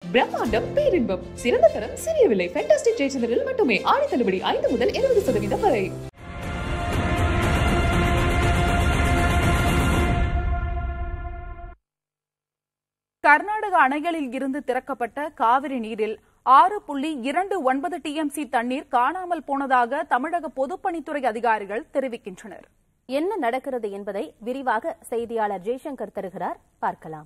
பிரம்மாண்டம் பேரின்பம் சிறந்த தரம் சிறிய விலை ஃபேண்டாஸ்டிக் ஜெயச்சந்திரில் மட்டுமே ஆடி தள்ளுபடி ஐந்து முதல் இருபது சதவீதம் வரை கர்நாடக அணைகளில் இருந்து திறக்கப்பட்ட காவிரி நீரில் ஆறு புள்ளி இரண்டு ஒன்பது டிஎம்சி தண்ணீர் காணாமல் போனதாக தமிழக பொதுப்பணித்துறை அதிகாரிகள் தெரிவிக்கின்றனர் என்ன நடக்கிறது என்பதை விரிவாக செய்தியாளர் ஜெய்சங்கர் தருகிறார் பார்க்கலாம்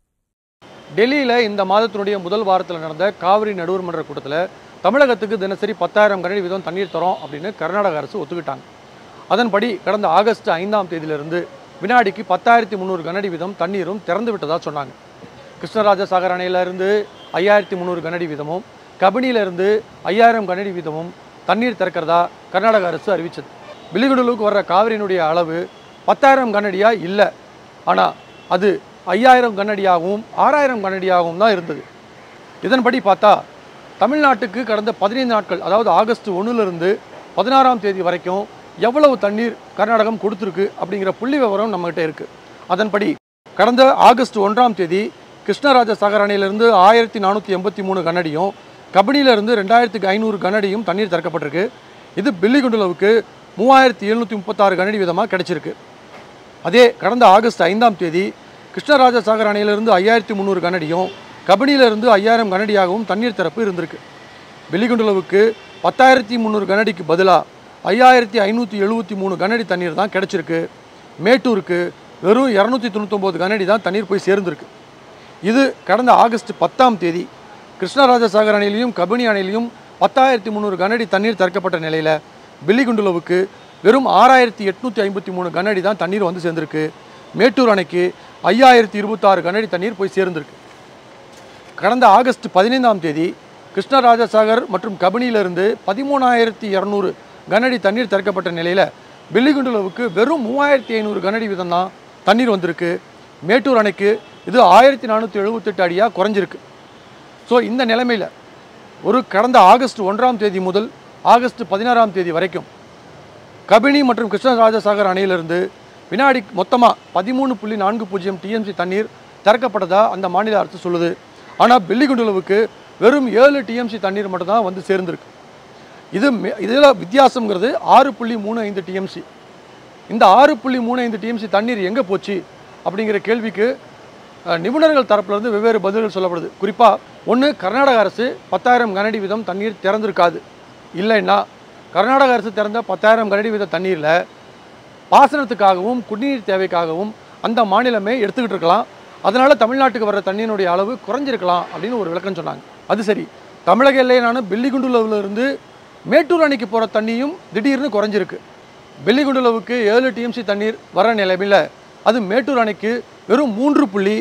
டெல்லியில் இந்த மாதத்தினுடைய முதல் வாரத்தில் நடந்த காவிரி நடுவர் மன்ற கூட்டத்தில் தமிழகத்துக்கு தினசரி பத்தாயிரம் கனடி வீதம் தண்ணீர் தரோம் அப்படின்னு கர்நாடக அரசு ஒத்துக்கிட்டாங்க அதன்படி கடந்த ஆகஸ்ட் ஐந்தாம் தேதியிலிருந்து வினாடிக்கு பத்தாயிரத்தி முந்நூறு கனடி வீதம் தண்ணீரும் திறந்து விட்டதா சொன்னாங்க கிருஷ்ணராஜ சாகர் அணையிலிருந்து ஐயாயிரத்தி முந்நூறு கனடி வீதமும் கபினியிலிருந்து ஐயாயிரம் கனடி வீதமும் தண்ணீர் திறக்கிறதா கர்நாடக அரசு அறிவிச்சது பிலிகுடலுக்கு வர்ற காவிரியினுடைய அளவு பத்தாயிரம் கனடியாக இல்லை ஆனால் அது ஐயாயிரம் கனடியாகவும் ஆறாயிரம் கனடியாகவும் தான் இருந்தது இதன்படி பார்த்தா தமிழ்நாட்டுக்கு கடந்த பதினைந்து நாட்கள் அதாவது ஆகஸ்ட் ஒன்றுலேருந்து பதினாறாம் தேதி வரைக்கும் எவ்வளவு தண்ணீர் கர்நாடகம் கொடுத்துருக்கு அப்படிங்கிற புள்ளி விவரம் நம்மகிட்ட இருக்குது அதன்படி கடந்த ஆகஸ்ட் ஒன்றாம் தேதி கிருஷ்ணராஜ சாகர் அணையிலிருந்து ஆயிரத்தி நானூற்றி எண்பத்தி மூணு கனடியும் கபினியிலிருந்து ரெண்டாயிரத்துக்கு ஐநூறு கனடியும் தண்ணீர் திறக்கப்பட்டிருக்கு இது பில்லிகுண்டுலவுக்கு மூவாயிரத்தி எழுநூற்றி முப்பத்தாறு கனடி வீதமாக கிடைச்சிருக்கு அதே கடந்த ஆகஸ்ட் ஐந்தாம் தேதி கிருஷ்ணராஜ சாகர் அணையிலிருந்து ஐயாயிரத்தி முந்நூறு கனடியும் கபினியிலிருந்து ஐயாயிரம் கனடியாகவும் தண்ணீர் திறப்பு இருந்திருக்கு வெலிகுண்டளவுக்கு பத்தாயிரத்தி முந்நூறு கனடிக்கு பதிலாக ஐயாயிரத்தி ஐநூற்றி எழுபத்தி மூணு கனடி தண்ணீர் தான் கிடச்சிருக்கு மேட்டூருக்கு வெறும் இரநூத்தி தொண்ணூத்தொம்பது கனடி தான் தண்ணீர் போய் சேர்ந்திருக்கு இது கடந்த ஆகஸ்ட் பத்தாம் தேதி கிருஷ்ணராஜ சாகர் அணையிலையும் கபினி அணையிலையும் பத்தாயிரத்தி முந்நூறு கனடி தண்ணீர் திறக்கப்பட்ட நிலையில் பில்லிகுண்டுலவுக்கு வெறும் ஆறாயிரத்தி எட்நூற்றி ஐம்பத்தி மூணு கனடி தான் தண்ணீர் வந்து சேர்ந்திருக்கு மேட்டூர் அணைக்கு ஐயாயிரத்தி இருபத்தாறு கனடி தண்ணீர் போய் சேர்ந்திருக்கு கடந்த ஆகஸ்ட் பதினைந்தாம் தேதி கிருஷ்ணராஜசாகர் மற்றும் கபினியிலிருந்து பதிமூணாயிரத்தி இரநூறு கனஅடி தண்ணீர் திறக்கப்பட்ட நிலையில் பில்லிகுண்டுலவுக்கு வெறும் மூவாயிரத்தி ஐநூறு கனஅடி வீதம் தான் தண்ணீர் வந்திருக்கு மேட்டூர் அணைக்கு இது ஆயிரத்தி நானூற்றி எழுபத்தெட்டு அடியாக குறைஞ்சிருக்கு ஸோ இந்த நிலைமையில் ஒரு கடந்த ஆகஸ்ட் ஒன்றாம் தேதி முதல் ஆகஸ்ட் பதினாறாம் தேதி வரைக்கும் கபினி மற்றும் கிருஷ்ணராஜசாகர் அணையிலிருந்து வினாடி மொத்தமாக பதிமூணு புள்ளி நான்கு பூஜ்ஜியம் டிஎம்சி தண்ணீர் திறக்கப்பட்டதா அந்த மாநில அரசு சொல்லுது ஆனால் பில்லிகுண்டுலவுக்கு வெறும் ஏழு டிஎம்சி தண்ணீர் மட்டும்தான் வந்து சேர்ந்திருக்கு இது இதில் வித்தியாசங்கிறது ஆறு புள்ளி மூணு ஐந்து டிஎம்சி இந்த ஆறு புள்ளி மூணு ஐந்து டிஎம்சி தண்ணீர் எங்கே போச்சு அப்படிங்கிற கேள்விக்கு அஹ், நிபுணர்கள் தரப்புலேருந்து வெவ்வேறு பதில்கள் சொல்லப்படுது குறிப்பாக ஒன்று கர்நாடக அரசு பத்தாயிரம் கனடி வீதம் தண்ணீர் திறந்திருக்காது இல்லைன்னா கர்நாடக அரசு திறந்த பத்தாயிரம் கனடி வீத தண்ணீரில் பாசனத்துக்காகவும் குடிநீர் தேவைக்காகவும் அந்த மாநிலமே எடுத்துக்கிட்டு இருக்கலாம் அதனால தமிழ்நாட்டுக்கு வர்ற தண்ணியினுடைய அளவு குறைஞ்சிருக்கலாம் அப்படின்னு ஒரு விளக்கம் சொன்னாங்க அது சரி தமிழக எல்லையிலான பில்லிகுண்டுலவுல இருந்து மேட்டூர் அணைக்கு போகிற தண்ணியும் திடீர்னு குறைஞ்சிருக்கு பில்லிகுண்டுலவுக்கு ஏழு டிஎம்சி தண்ணீர் வர நிலைமையில் அது மேட்டூர் அணைக்கு வெறும் மூன்று புள்ளி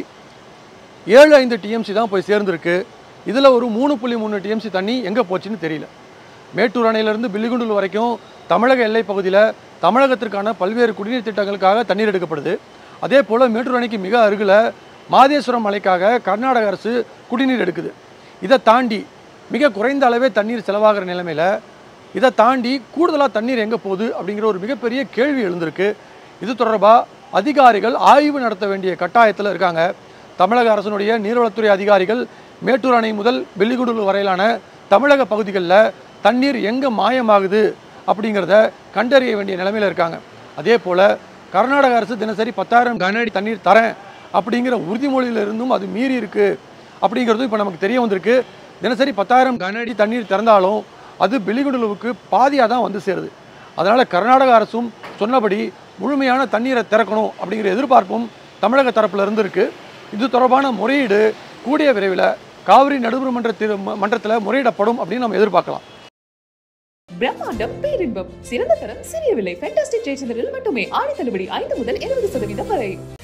ஏழு ஐந்து டிஎம்சி தான் போய் சேர்ந்திருக்கு இதில் ஒரு மூணு புள்ளி மூணு டிஎம்சி தண்ணி எங்கே போச்சுன்னு தெரியல மேட்டூர் அணையிலிருந்து பில்லிகுண்டுல் வரைக்கும் தமிழக எல்லை பகுதியில் தமிழகத்திற்கான பல்வேறு குடிநீர் திட்டங்களுக்காக தண்ணீர் எடுக்கப்படுது அதே போல் மேட்டூர் அணைக்கு மிக அருகில் மாதேஸ்வரம் மலைக்காக கர்நாடக அரசு குடிநீர் எடுக்குது இதை தாண்டி மிக குறைந்த அளவே தண்ணீர் செலவாகிற நிலைமையில் இதை தாண்டி கூடுதலாக தண்ணீர் எங்கே போகுது அப்படிங்கிற ஒரு மிகப்பெரிய கேள்வி எழுந்திருக்கு இது தொடர்பாக அதிகாரிகள் ஆய்வு நடத்த வேண்டிய கட்டாயத்தில் இருக்காங்க தமிழக அரசினுடைய நீர்வளத்துறை அதிகாரிகள் மேட்டூர் அணை முதல் வெள்ளிகுடலூர் வரையிலான தமிழக பகுதிகளில் தண்ணீர் எங்கே மாயமாகுது அப்படிங்கிறத கண்டறிய வேண்டிய நிலைமையில் இருக்காங்க அதே போல் கர்நாடக அரசு தினசரி பத்தாயிரம் கனஅடி தண்ணீர் தரேன் அப்படிங்கிற உறுதிமொழியில இருந்தும் அது மீறி இருக்கு அப்படிங்கிறதும் இப்போ நமக்கு தெரிய வந்திருக்கு தினசரி பத்தாயிரம் கனஅடி தண்ணீர் திறந்தாலும் அது பிலிகுடலுவுக்கு பாதியாக தான் வந்து சேருது அதனால் கர்நாடக அரசும் சொன்னபடி முழுமையான தண்ணீரை திறக்கணும் அப்படிங்கிற எதிர்பார்ப்பும் தமிழக தரப்புல இருந்து இருக்கு இது தொடர்பான முறையீடு கூடிய விரைவில் காவிரி நடுவர் மன்ற மன்றத்தில் முறையிடப்படும் அப்படின்னு நம்ம எதிர்பார்க்கலாம் பிரம்மாண்டம் பேரின்பம் சிறந்த தரம் சிறிய விலை ஃபேண்டாஸ்டிக் ஜெயச்சந்திரில் மட்டுமே ஆடி தள்ளுபடி ஐந்து முதல் இருபது சதவீதம் வரை